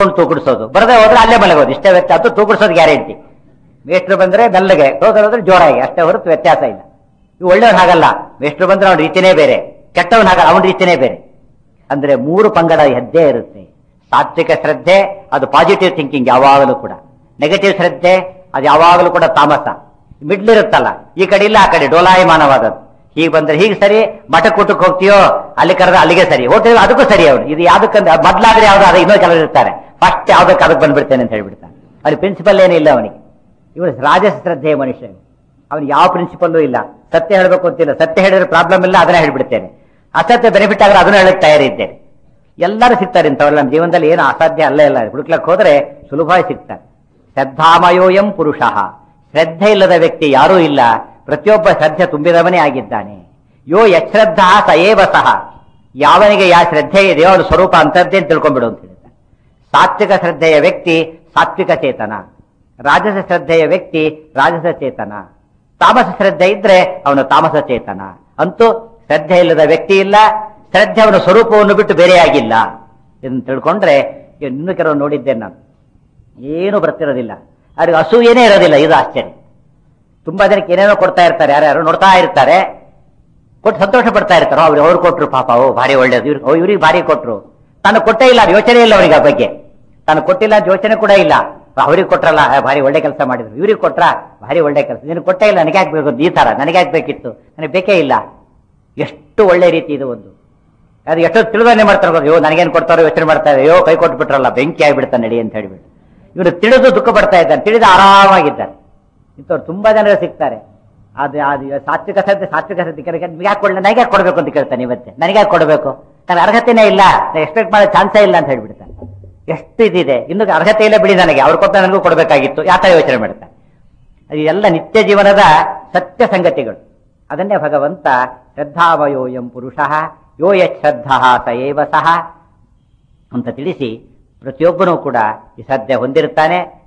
ನಿಂತ್ಕೊಂಡು ತೂಗುಡಿಸೋದು ಬರದೆ ಹೋದ್ರೆ ಅಲ್ಲೇ ಮಲಗೋದು ಇಷ್ಟೇ ವ್ಯತ್ಯಾಸ ಅದು ತೂಗುಡಿಸೋದು ಗ್ಯಾರಂಟಿ ಮೇಷ್ಟ್ರು ಬಂದ್ರೆ ಮೆಲ್ಲಗೆ ಹೋದ್ರೆ ಜೋರಾಗಿ ಅಷ್ಟೇ ಹೊರತು ವ್ಯತ್ಯಾಸ ಇಲ್ಲ ಇವು ಒಳ್ಳೆಯವ್ರು ಹಾಗಲ್ಲ ಮೇಷ್ಟ್ರು ಬಂದ್ರೆ ಅವನ ರೀತಿನೇ ಬೇರೆ ಕೆಟ್ಟವನ್ ಹಾಗಲ್ಲ ಅವನ ರೀತಿನೇ ಬೇರೆ ಅಂದ್ರೆ ಮೂರು ಪಂಗಡ ಹೆದ್ದೇ ಇರುತ್ತೆ ಸಾತ್ವಿಕ ಶ್ರದ್ಧೆ ಅದು ಪಾಸಿಟಿವ್ ಥಿಂಕಿಂಗ್ ಯಾವಾಗಲೂ ಕೂಡ ನೆಗೆಟಿವ್ ಶ್ರದ್ಧೆ ಅದು ಯಾವಾಗಲೂ ಕೂಡ ತಾಮಸ ಮಿಡ್ಲ್ ಇರುತ್ತಲ್ಲ ಈ ಕಡೆ ಇಲ್ಲ ಆ ಕಡೆ ಡೋಲಾಯಮಾನವಾದದ್ದು ಹೀಗೆ ಬಂದ್ರೆ ಹೀಗೆ ಸರಿ ಮಠಕ್ಕೆ ಊಟಕ್ಕೆ ಹೋಗ್ತೀಯೋ ಅಲ್ಲಿ ಕರೆದ ಅಲ್ಲಿಗೆ ಸರಿ ಹೋಟೆಲ್ ಅದಕ್ಕೂ ಸರಿ ಅವನು ಇದು ಯಾವ್ದಕ್ಕಂದ್ರೆ ಮೊದ್ಲಾದ್ರೆ ಯಾವ್ದು ಅದು ಇನ್ನೂ ಕೆಲವರು ಇರ್ತಾರೆ ಫಸ್ಟ್ ಯಾವ್ದಕ್ಕೆ ಅದಕ್ಕೆ ಬಂದ್ಬಿಡ್ತೇನೆ ಅಂತ ಹೇಳ್ಬಿಡ್ತಾನೆ ಅಲ್ಲಿ ಪ್ರಿನ್ಸಿಪಲ್ ಏನಿಲ್ಲ ಅವನಿಗೆ ಇವನು ರಾಜಸ ಶ್ರದ್ಧೆಯ ಮನುಷ್ಯ ಅವನಿಗೆ ಯಾವ ಪ್ರಿನ್ಸಿಪಲ್ಲೂ ಇಲ್ಲ ಸತ್ಯ ಹೇಳಬೇಕು ಅಂತಿಲ್ಲ ಸತ್ಯ ಹೇಳಿದ್ರೆ ಪ್ರಾಬ್ಲಮ್ ಇಲ್ಲ ಅದನ್ನ ಹೇಳ್ಬಿಡ್ತೇನೆ ಅಸತ್ಯ ಬೆನಿಫಿಟ್ ಆದ್ರೆ ಅದನ್ನ ಹೇಳಕ್ ತಯಾರಿದ್ದೇನೆ ಎಲ್ಲರೂ ಸಿಗ್ತಾರೆ ಇಂಥವ್ರೆಲ್ಲ ನಮ್ಮ ಜೀವನದಲ್ಲಿ ಏನು ಅಸಾಧ್ಯ ಅಲ್ಲ ಇಲ್ಲ ಹುಡುಕ್ಲಕ್ಕೆ ಹೋದ್ರೆ ಸುಲಭವಾಗಿ ಸಿಗ್ತಾರೆ ಶ್ರದ್ಧಾಮಯೋಯಂ ಪುರುಷ ಶ್ರದ್ಧೆ ಇಲ್ಲದ ವ್ಯಕ್ತಿ ಯಾರೂ ಇಲ್ಲ ಪ್ರತಿಯೊಬ್ಬ ಶ್ರದ್ಧೆ ತುಂಬಿದವನೇ ಆಗಿದ್ದಾನೆ ಯೋ ಯಶ್ರದ್ಧಾ ಸಯೇವ ಸಹ ಯಾವನಿಗೆ ಯಾವ ಶ್ರದ್ಧೆ ಇದೆಯೋ ಅವನ ಸ್ವರೂಪ ಅಂತದ್ದೇ ಅಂತ ತಿಳ್ಕೊಂಡ್ಬಿಡು ಅಂತ ಹೇಳ್ತಾರೆ ಸಾತ್ವಿಕ ಶ್ರದ್ಧೆಯ ವ್ಯಕ್ತಿ ಸಾತ್ವಿಕ ಚೇತನ ರಾಜಸ ಶ್ರದ್ಧೆಯ ವ್ಯಕ್ತಿ ರಾಜಸ ಚೇತನ ತಾಮಸ ಶ್ರದ್ಧೆ ಇದ್ರೆ ಅವನು ತಾಮಸ ಚೇತನ ಅಂತೂ ಶ್ರದ್ಧೆ ಇಲ್ಲದ ವ್ಯಕ್ತಿ ಇಲ್ಲ ಶ್ರದ್ಧೆ ಅವನ ಸ್ವರೂಪವನ್ನು ಬಿಟ್ಟು ಬೇರೆಯಾಗಿಲ್ಲ ಇದನ್ನು ತಿಳ್ಕೊಂಡ್ರೆ ಇನ್ನು ಕೆಲವು ನೋಡಿದ್ದೇನೆ ನಾನು ಏನು ಬರ್ತಿರೋದಿಲ್ಲ ಅವ್ರಿಗೆ ಅಸೂಯೇನೇ ಇರೋದಿಲ್ಲ ಇದು ಆಶ್ಚರ್ಯ ತುಂಬಾ ಜನಕ್ಕೆ ಏನೇನೋ ಕೊಡ್ತಾ ಇರ್ತಾರೆ ಯಾರ್ಯಾರು ನೋಡ್ತಾ ಇರ್ತಾರೆ ಕೊಟ್ಟು ಸಂತೋಷ ಪಡ್ತಾ ಇರ್ತಾರೋ ಅವ್ರು ಅವ್ರು ಕೊಟ್ರು ಪಾಪ ಓ ಭಾರಿ ಒಳ್ಳೇದು ಇವ್ರು ಇವ್ರಿಗೆ ಭಾರಿ ಕೊಟ್ರು ತಾನು ಕೊಟ್ಟೇ ಇಲ್ಲ ಅದು ಯೋಚನೆ ಇಲ್ಲ ಅವನಿಗೆ ಆ ಬಗ್ಗೆ ತಾನು ಕೊಟ್ಟಿಲ್ಲ ಅಂತ ಯೋಚನೆ ಕೂಡ ಇಲ್ಲ ಅವ್ರಿಗೆ ಕೊಟ್ರಲ್ಲ ಆ, ಭಾರಿ ಒಳ್ಳೆ ಕೆಲಸ ಮಾಡಿದ್ರು ಇವ್ರಿಗೆ ಕೊಟ್ರ ಭಾರಿ ಒಳ್ಳೆ ಕೆಲಸ ನೀನು ಕೊಟ್ಟೇ ಇಲ್ಲ ನನಗೆ ಹಾಕ್ಬೇಕು ಈ ತರ ನನಗೆ ಹಾಕ್ಬೇಕಿತ್ತು ನನಗೆ ಬೇಕೇ ಇಲ್ಲ ಎಷ್ಟು ಒಳ್ಳೆ ರೀತಿ ಇದು ಒಂದು ಅದು ಎಷ್ಟೋ ತಿಳಿದನ್ನೇ ಮಾಡ್ತಾರೆ ಅಯ್ಯೋ ನನಗೇನು ಕೊಡ್ತಾರೋ ಯೋಚನೆ ಮಾಡ್ತಾರೆ ಅಯ್ಯೋ ಕೈ ಕೊಟ್ಬಿಟ್ರಲ್ಲ ಬೆಂಕಿ ಆಗಿಬಿಡ್ತಾನೆ ನಡಿ ಅಂತ ಹೇಳ್ಬಿಟ್ಟು ಇವನು ತಿಳಿದು ದುಃಖ ಪಡ್ತಾ ಇದ್ದಾನೆ ತಿಳಿದು ಆರಾಮಾಗಿದ್ದಾನೆ ಇಂಥವ್ರು ತುಂಬಾ ಜನರು ಸಿಗ್ತಾರೆ ಅದು ಅದು ಸಾತ್ವಿಕ ಶ್ರದ್ಧೆ ಸಾತ್ವಿಕ ಶ್ರದ್ಧೆ ಕೆಲಸ ನಿಮ್ಗೆ ಯಾಕೆ ಕೊಡಲಿ ನನಗೆ ಯಾಕೆ ಕೊಡಬೇಕು ಅಂತ ಕೇಳ್ತಾನೆ ಇವತ್ತೆ ನನಗೆ ಯಾಕೆ ಕೊಡಬೇಕು ನನಗೆ ಅರ್ಹತೆನೇ ಇಲ್ಲ ಎಕ್ಸ್ಪೆಕ್ಟ್ ಮಾಡೋ ಚಾನ್ಸೇ ಇಲ್ಲ ಅಂತ ಹೇಳ್ಬಿಡ್ತಾನೆ ಎಷ್ಟು ಇದಿದೆ ಇನ್ನು ಅರ್ಹತೆ ಇಲ್ಲ ಬಿಡಿ ನನಗೆ ಅವ್ರು ಕೊಟ್ಟ ನನಗೂ ಕೊಡಬೇಕಾಗಿತ್ತು ಯಾಕೆ ಯೋಚನೆ ಮಾಡ್ತಾನೆ ಅದು ಎಲ್ಲ ನಿತ್ಯ ಜೀವನದ ಸತ್ಯ ಸಂಗತಿಗಳು ಅದನ್ನೇ ಭಗವಂತ ಶ್ರದ್ಧಾವಯೋಯಂ ಪುರುಷ ಯೋ ಯಶ್ರದ್ಧ ಸ ಏವ ಸಹ ಅಂತ ತಿಳಿಸಿ ಪ್ರತಿಯೊಬ್ಬನೂ ಕೂಡ ಈ ಶ್ರದ್ಧೆ ಹೊಂದಿರ್ತಾನೆ